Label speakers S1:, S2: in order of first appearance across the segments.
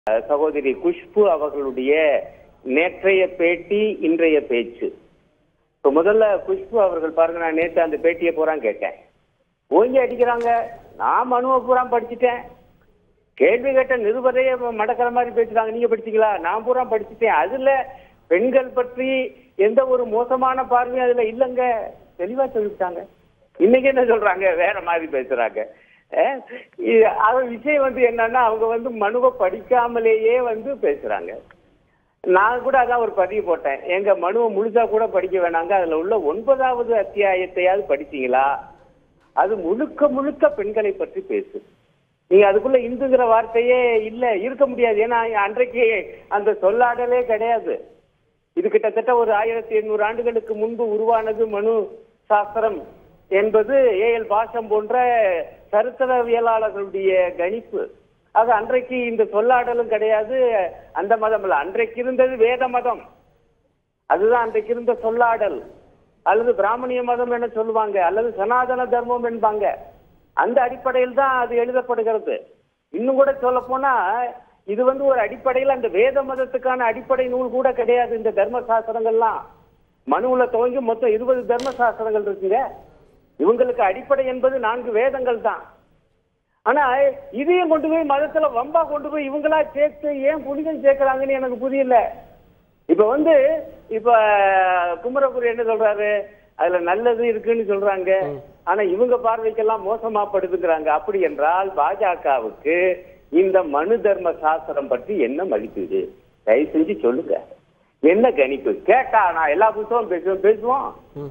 S1: சகோதரி குஷ்பு அவர்களுடைய நேற்றைய பேட்டி இன்றைய பேச்சு இப்ப முதல்ல குஷ்பு அவர்கள் பாருங்க நான் நேற்று அந்த பேட்டியை பூரா கேட்டேன் ஓங்கி அடிக்கிறாங்க நான் மனுவை பூரா படிச்சுட்டேன் கேள்வி கேட்ட நிருபரையே மடக்கிற மாதிரி பேசுறாங்க நீங்க படிச்சீங்களா நான் பூரா படிச்சுட்டேன் அதுல பெண்கள் பற்றி எந்த ஒரு மோசமான பார்வையும் அதுல இல்லைங்க தெளிவா சொல்லிவிட்டாங்க இன்னைக்கு என்ன சொல்றாங்க வேற மாதிரி பேசுறாங்க அஹ் இது அது விஷயம் வந்து என்னன்னா அவங்க வந்து மனுவை படிக்காமலேயே வந்து பேசுறாங்க நான் கூட அதான் ஒரு பதிவு போட்டேன் எங்க மனுவை முழுசா கூட படிக்க வேணாங்க அதுல உள்ள ஒன்பதாவது அத்தியாயத்தையாவது படிச்சீங்களா அது முழுக்க முழுக்க பெண்களை பற்றி பேசு நீங்க அதுக்குள்ள இந்துங்கிற வார்த்தையே இல்ல இருக்க முடியாது ஏன்னா அன்றைக்கு அந்த சொல்லாடலே கிடையாது இது கிட்டத்தட்ட ஒரு ஆயிரத்தி எண்ணூறு ஆண்டுகளுக்கு முன்பு உருவானது மனு சாஸ்திரம் என்பது ஏஎல் பாஷம் போன்ற சரித்திரவியலாளர்களுடைய கணிப்பு ஆக அன்றைக்கு இந்த சொல்லாடலும் கிடையாது அந்த மதம் இல்ல அன்றைக்கு இருந்தது வேத மதம் அதுதான் அன்றைக்கு இருந்த சொல்லாடல் அல்லது பிராமணிய மதம் என சொல்லுவாங்க அல்லது சனாதன தர்மம் என்பாங்க அந்த அடிப்படையில் தான் அது எழுதப்படுகிறது இன்னும் கூட சொல்ல போனா இது வந்து ஒரு அடிப்படையில் அந்த வேத மதத்துக்கான அடிப்படை நூல் கூட கிடையாது இந்த தர்ம சாஸ்திரங்கள்லாம் மனுவுல துவங்கி மொத்தம் இருபது தர்ம சாஸ்திரங்கள் இருக்குங்க இவங்களுக்கு அடிப்படை என்பது நான்கு வேதங்கள் தான் ஆனா இதையும் கொண்டு போய் மதத்துல வம்பா கொண்டு போய் இவங்களா சேர்த்து ஏன் புனிதம் சேர்க்கிறாங்கன்னு எனக்கு புரியல இப்ப வந்து இப்ப குமரகுரு என்ன சொல்றாரு அதுல நல்லது இருக்குன்னு சொல்றாங்க ஆனா இவங்க பார்வைக்கெல்லாம் மோசமா படுதுங்கிறாங்க அப்படி என்றால் பாஜகவுக்கு இந்த மனு தர்ம சாஸ்திரம் பற்றி என்ன மதிப்பீடு தயவு செஞ்சு சொல்லுங்க என்ன கணிப்பு கேட்டா நான் எல்லா புத்தகம் பேசுவோம் பேசுவோம்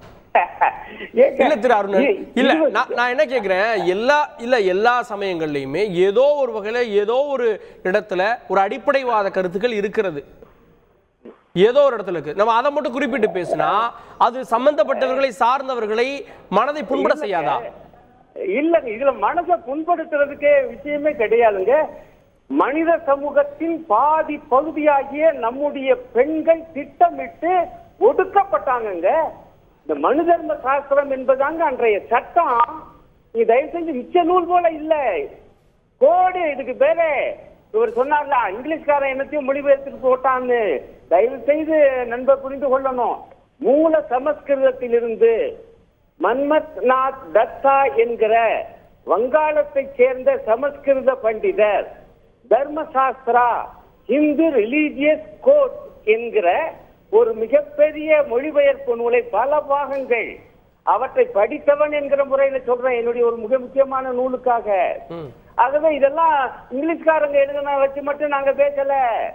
S1: ஏங்க,
S2: இல்ல திரு அருணன்
S1: இ-
S2: இல்ல
S1: இருபது-
S2: நான் நான் என்ன கேக்குறேன் எல்லா இல்ல எல்லா சமயங்கள்லயுமே ஏதோ ஒரு வகையில ஏதோ ஒரு இடத்துல ஒரு அடிப்படைவாத கருத்துக்கள் இருக்கிறது ஏதோ ஒரு இடத்துல இருக்கு நம்ம அதை மட்டும் குறிப்பிட்டு பேசினா அது சம்பந்தப்பட்டவர்களை சார்ந்தவர்களை மனதை புண்பட செய்யாதா
S1: இல்லங்க இதுல மனசை புண்படுத்துறதுக்கே விஷயமே கிடையாதுங்க மனித சமூகத்தின் பாதி பகுதியாகிய நம்முடைய பெண்கள் திட்டமிட்டு ஒடுக்கப்பட்டாங்கங்க இந்த மனு தர்ம சாஸ்திரம் என்பதாங்க அன்றைய சட்டம் நீ தயவு செஞ்சு மிச்ச நூல் போல இல்ல கோடு இதுக்கு பேரு இவர் சொன்னார்ல இங்கிலீஷ்காரன் என்னத்தையும் மொழிபெயர்த்துட்டு போட்டான்னு தயவு செய்து நண்பர் புரிந்து கொள்ளணும் மூல சமஸ்கிருதத்திலிருந்து மன்மத் நாத் தத்தா என்கிற வங்காளத்தைச் சேர்ந்த சமஸ்கிருத பண்டிதர் தர்மசாஸ்திரா இந்து ரிலீஜியஸ் கோட் என்கிற ஒரு மிகப்பெரிய மொழிபெயர்ப்பு நூலை பல பாகங்கள் அவற்றை படித்தவன் என்கிற முறையில சொல்றேன் என்னுடைய ஒரு மிக முக்கியமான நூலுக்காக ஆகவே இதெல்லாம் இங்கிலீஷ்காரங்க எழுதின வச்சு மட்டும் நாங்க பேசல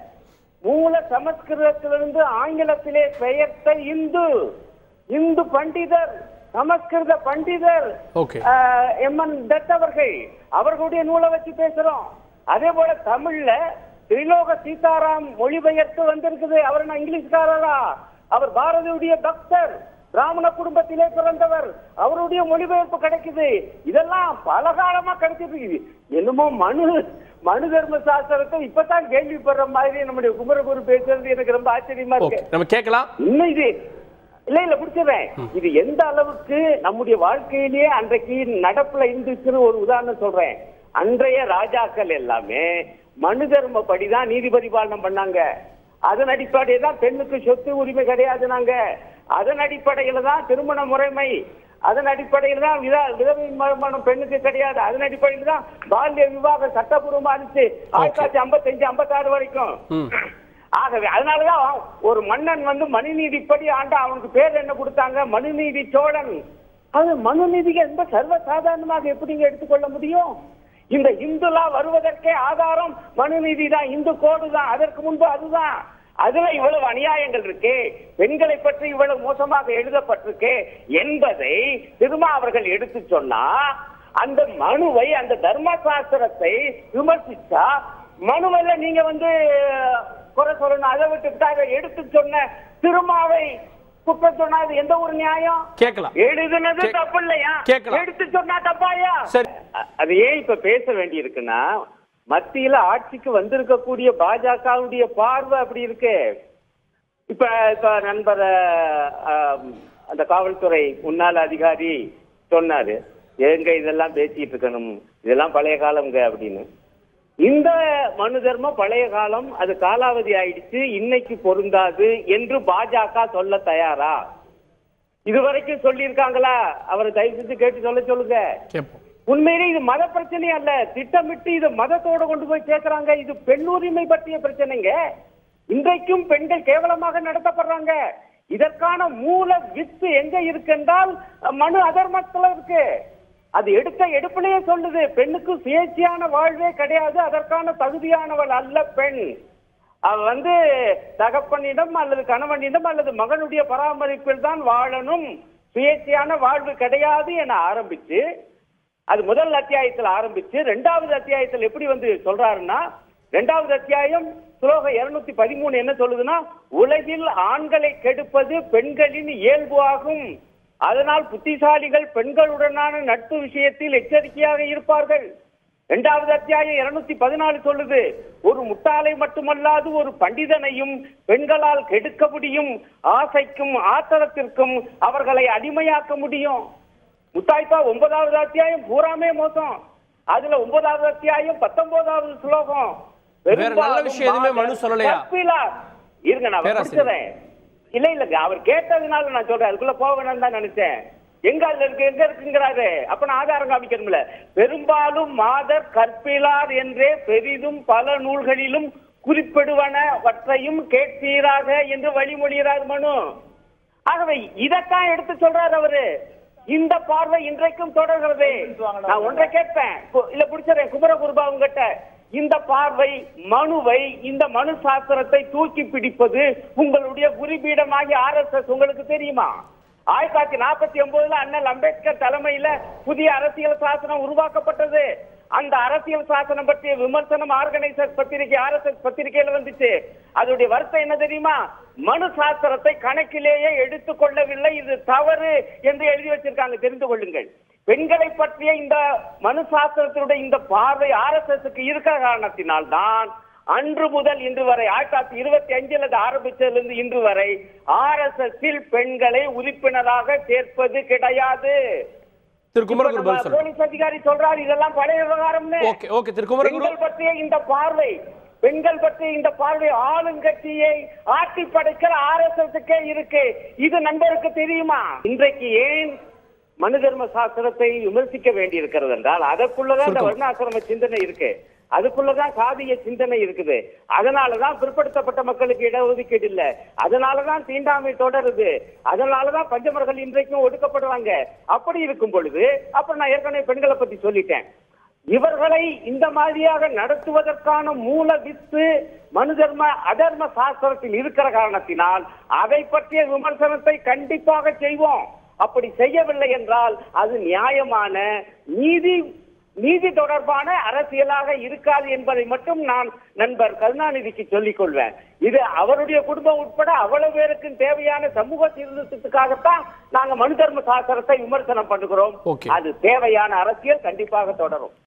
S1: மூல சமஸ்கிருதத்திலிருந்து ஆங்கிலத்திலே பெயர்த்த இந்து இந்து பண்டிதர் சமஸ்கிருத பண்டிதர்
S2: ஓகே
S1: ஆஹ், எம் என் தத் அவர்கள் அவர்களுடைய நூலை வச்சு பேசுறோம் அதே போல தமிழ்ல திரிலோக சீதாராம் மொழிபெயர்த்து வந்திருக்குது அவர் நான் இங்கிலீஷ்காரரா அவர் பாரதியுடைய பக்தர் பிராமண குடும்பத்திலே பிறந்தவர் அவருடைய மொழிபெயர்ப்பு கிடைக்குது இதெல்லாம் பல காலமா கிடைச்சிட்டு இருக்குது என்னமோ மனு மனு தர்ம சாஸ்திரத்தை இப்பதான் கேள்விப்படுற மாதிரி நம்முடைய குமரகுரு பேசுறது எனக்கு ரொம்ப ஆச்சரியமா
S2: ஓகே
S1: இருக்கு
S2: நம்ம கேட்கலாம்
S1: இன்னும் இது இல்ல இல்ல பிடிச்சிடுறேன் இது எந்த அளவுக்கு நம்முடைய வாழ்க்கையிலேயே அன்றைக்கு நடப்புல இருந்துச்சுன்னு ஒரு உதாரணம் சொல்றேன் அன்றைய ராஜாக்கள் எல்லாமே மனு தர்ம படிதான் நீதி பரிபாலனம் பண்ணாங்க அதன் அடிப்படையில் தான் பெண்ணுக்கு சொத்து உரிமை கிடையாது நாங்க அதன் அடிப்படையில தான் திருமண முறைமை அதன் அடிப்படையில் தான் வித விதவை மறுமணம் பெண்ணுக்கு கிடையாது அதன் அடிப்படையில் தான் பால்ய விவாகம் சட்டப்பூர்வமா இருந்துச்சு ஆயிரத்தி தொள்ளாயிரத்தி ஐம்பத்தஞ்சு ஐம்பத்தாறு வரைக்கும்
S2: ம்.
S1: ஆகவே அதனாலதான் ஒரு மன்னன் வந்து மனுநீதிப்படி ஆண்டா அவனுக்கு பேர் என்ன கொடுத்தாங்க மனுநீதி சோழன் அது மனுநீதி என்ப சர்வ சாதாரணமாக எப்படிங்க எடுத்துக்கொள்ள முடியும் இந்த இந்துலா வருவதற்கே ஆதாரம் மனுநீதி தான் இந்து கோடு தான் அதற்கு முன்பு அதுதான் அதுல இவ்வளவு அநியாயங்கள் இருக்கு பெண்களை பற்றி இவ்வளவு மோசமாக எழுதப்பட்டிருக்கு என்பதை திருமா அவர்கள் எடுத்து சொன்னா அந்த மனுவை அந்த தர்ம சாஸ்திரத்தை விமர்சிச்சா மனுவல்ல நீங்க வந்து குறை சொல்லணும் அதை விட்டுட்டா இதை எடுத்து சொன்ன திருமாவை குற்றம் சொன்னா இது எந்த ஒரு நியாயம்
S2: கேட்கலாம்
S1: எழுதுனது
S2: கே-
S1: தப்பு இல்லையா
S2: கேட்கலாம்.
S1: எடுத்து சொன்னா தப்பாயா
S2: சரி.
S1: அ- அது ஏன் இப்ப பேச வேண்டி இருக்குன்னா மத்தியில ஆட்சிக்கு வந்திருக்கக்கூடிய பாஜகவுடைய பார்வை அப்படி இருக்கு இப்ப இப்ப நண்பர் அஹ், அந்த காவல்துறை முன்னாள் அதிகாரி சொன்னாரு ஏங்க இதெல்லாம் பேசிட்டு இருக்கணும் இதெல்லாம் பழைய காலம்ங்க அப்படின்னு இந்த மனு தர்மம் பழைய காலம் அது காலாவதி ஆயிடுச்சு இன்னைக்கு பொருந்தாது என்று பாஜக சொல்ல தயாரா இதுவரைக்கும் சொல்லியிருக்காங்களா அவரை தயவு செஞ்சு கேட்டு சொல்ல சொல்லுங்க
S2: கேட்போம்
S1: உண்மையிலே இது மத பிரச்சனை அல்ல திட்டமிட்டு இது மதத்தோட கொண்டு போய் சேர்க்கறாங்க இது பெண் உரிமை பற்றிய பிரச்சனைங்க இன்றைக்கும் பெண்கள் கேவலமாக நடத்தப்படுறாங்க இதற்கான மூல வித்து எங்க இருக்கு என்றால் மனு அதர்மத்துல இருக்கு அது எடுத்த எடுப்பிலேயே சொல்லுது பெண்ணுக்கு சுயேட்சையான வாழ்வே கிடையாது அதற்கான தகுதியானவள் அல்ல பெண் அவ வந்து தகப்பனிடம் அல்லது கணவனிடம் அல்லது மகனுடைய பராமரிப்பில் தான் வாழணும் சுயேட்சையான வாழ்வு கிடையாது என ஆரம்பிச்சு அது முதல் அத்தியாயத்தில் ஆரம்பிச்சு ரெண்டாவது அத்தியாயத்தில் எப்படி வந்து சொல்றாருன்னா ரெண்டாவது அத்தியாயம் ஸ்லோகம் இருநூத்தி பதிமூணு என்ன சொல்லுதுன்னா உலகில் ஆண்களை கெடுப்பது பெண்களின் இயல்பு ஆகும் அதனால் புத்திசாலிகள் பெண்களுடனான நட்பு விஷயத்தில் எச்சரிக்கையாக இருப்பார்கள் இரண்டாவது அத்தியாயம் இருநூத்தி பதினாலு சொல்லுது ஒரு முட்டாளை மட்டுமல்லாது ஒரு பண்டிதனையும் பெண்களால் கெடுக்க முடியும் ஆசைக்கும் ஆத்திரத்திற்கும் அவர்களை அடிமையாக்க முடியும் முத்தாய்ப்பா ஒன்பதாவது அத்தியாயம் பூராமே மோசம் அதுல ஒன்பதாவது அத்தியாயம் பத்தொன்பதாவது ஸ்லோகம்
S2: வேற நல்ல விஷயம் எதுவுமே மனு சொல்லலையா?
S1: கற்பிலா. இருங்க நான்
S2: பேராசிரியர்.
S1: படிச்சதேன் இல்ல இல்லங்க அவர் கேட்டதுனால நான் சொல்றேன் அதுக்குள்ள போக வேணாம்னு தான் நினைச்சேன் எங்க அதுல இருக்கு எங்க இருக்குங்கிறாரு அப்ப நான் ஆதாரம் காமிக்கணும்ல பெரும்பாலும் மாதர் கற்பிலார் என்றே பெரிதும் பல நூல்களிலும் குறிப்பிடுவனவற்றையும் கேட்பீராக என்று வழிமொழிகிறார் மனு ஆகவே இதத்தான் எடுத்து சொல்றாரு அவரு இந்த பார்வை இன்றைக்கும் தொடர்கிறது நான் ஒன்றை கேட்பேன் கு- இல்ல பிடிச்சறேன் குமரகுருபா உங்ககிட்ட இந்த பார்வை மனுவை இந்த மனு சாஸ்திரத்தை தூக்கி பிடிப்பது உங்களுடைய குறிபீடமாகி ஆர்எஸ்எஸ் உங்களுக்கு தெரியுமா ஆயிரத்தி தொள்ளாயிரத்தி நாற்பத்தி ஒன்பதுல அண்ணல் அம்பேத்கர் தலைமையில புதிய அரசியல் சாசனம் உருவாக்கப்பட்டது அந்த அரசியல் சாசனம் பற்றிய விமர்சனம் ஆர்கனைசர் பத்திரிகை ஆர்எஸ்எஸ் பத்திரிகையில வந்துச்சு அதோடைய வருத்தம் என்ன தெரியுமா மனு சாஸ்திரத்தை கணக்கிலேயே எடுத்துக் கொள்ளவில்லை இது தவறு என்று எழுதி வச்சிருக்காங்க தெரிந்து கொள்ளுங்கள் பெண்களை பற்றிய இந்த மனு சாஸ்திரத்தினுடைய இந்த பார்வை ஆர்எஸ்எஸ்க்கு இருக்கிற காரணத்தினால் தான் அன்று முதல் இன்று வரை ஆயிரத்தி தொள்ளாயிரத்தி இருபத்தி அஞ்சுல அது ஆரம்பிச்சதிலிருந்து இன்று வரை ஆர்எஸ்எஸ் பெண்களை உறுப்பினராக சேர்ப்பது கிடையாது
S2: திரு குமரகுரு
S1: இப்ப
S2: பதில்
S1: நம்ம
S2: சொல்லுங்க
S1: போலீஸ் அதிகாரி சொல்றாரு இதெல்லாம் பழைய விவகாரம்னு
S2: ஓகே ஓகே திரு குமரகுரு
S1: பெண்கள் பற்றிய இந்த பார்வை பெண்கள் பற்றிய இந்த பார்வை ஆளுங்கட்சியை ஆட்டி படைக்கிற ஆர்எஸ்எஸ்க்கே இருக்கு இது நண்பருக்கு தெரியுமா இன்றைக்கு ஏன் மனு தர்ம சாஸ்திரத்தை விமர்சிக்க வேண்டி இருக்கிறது என்றால் அதற்குள்ளதான் இந்த
S2: சுருக்கம்.
S1: வர்ணாசிரம சிந்தனை இருக்கு அதுக்குள்ளதான் சாதிய சிந்தனை இருக்குது அதனாலதான் பிற்படுத்தப்பட்ட மக்களுக்கு இடஒதுக்கீடு இல்ல அதனாலதான் தீண்டாமை தொடருது அதனாலதான் பஞ்சமர்கள் இன்றைக்கும் ஒடுக்கப்படுவாங்க அப்படி இருக்கும் பொழுது அப்புறம் நான் ஏற்கனவே பெண்களை பத்தி சொல்லிட்டேன் இவர்களை இந்த மாதிரியாக நடத்துவதற்கான மூல வித்து மனு தர்ம அதர்ம சாஸ்திரத்தில் இருக்கிற காரணத்தினால் அதை பற்றிய விமர்சனத்தை கண்டிப்பாக செய்வோம் அப்படி செய்யவில்லை என்றால் அது நியாயமான நீதி நீதி தொடர்பான அரசியலாக இருக்காது என்பதை மட்டும் நான் நண்பர் கருணாநிதிக்கு சொல்லிக் கொள்வேன் இது அவருடைய குடும்பம் உட்பட அவ்வளவு பேருக்கும் தேவையான சமூக சீர்திருத்தத்துக்காகத்தான் நாங்க மனு தர்ம சாஸ்திரத்தை விமர்சனம் பண்ணுகிறோம்
S2: Okay.
S1: அது தேவையான அரசியல் கண்டிப்பாக தொடரும்